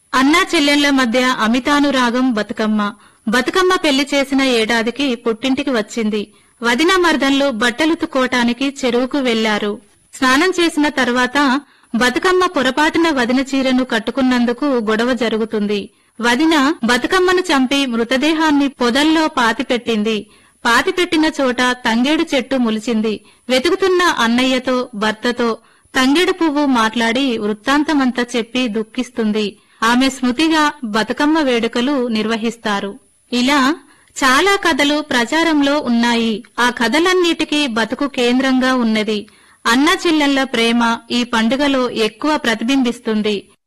అన్నా చెల్లెళ్ల మధ్య అమితానురాగం బతుకమ్మ బతుకమ్మ పెళ్లి చేసిన ఏడాదికి పుట్టింటికి వచ్చింది వదిన మర్దన్లు బట్టలుతుకోటానికి చెరువుకు వెళ్లారు స్నానం చేసిన తర్వాత బతుకమ్మ పొరపాటున వదిన చీరను కట్టుకున్నందుకు గొడవ జరుగుతుంది వదిన బతుకమ్మను చంపి మృతదేహాన్ని పొదల్లో పాతిపెట్టింది పాతిపెట్టిన చోట తంగేడు చెట్టు ములిచింది వెతుకుతున్న అన్నయ్యతో భర్తతో తంగేడు పువ్వు మాట్లాడి వృత్తాంతమంతా చెప్పి దుఃఖిస్తుంది ఆమె స్మృతిగా బతుకమ్మ వేడుకలు నిర్వహిస్తారు ఇలా చాలా కథలు ప్రచారంలో ఉన్నాయి ఆ కథలన్నిటికీ బతుకు కేంద్రంగా ఉన్నది అన్న చెల్లెళ్ల ప్రేమ ఈ పండుగలో ఎక్కువ ప్రతిబింబిస్తుంది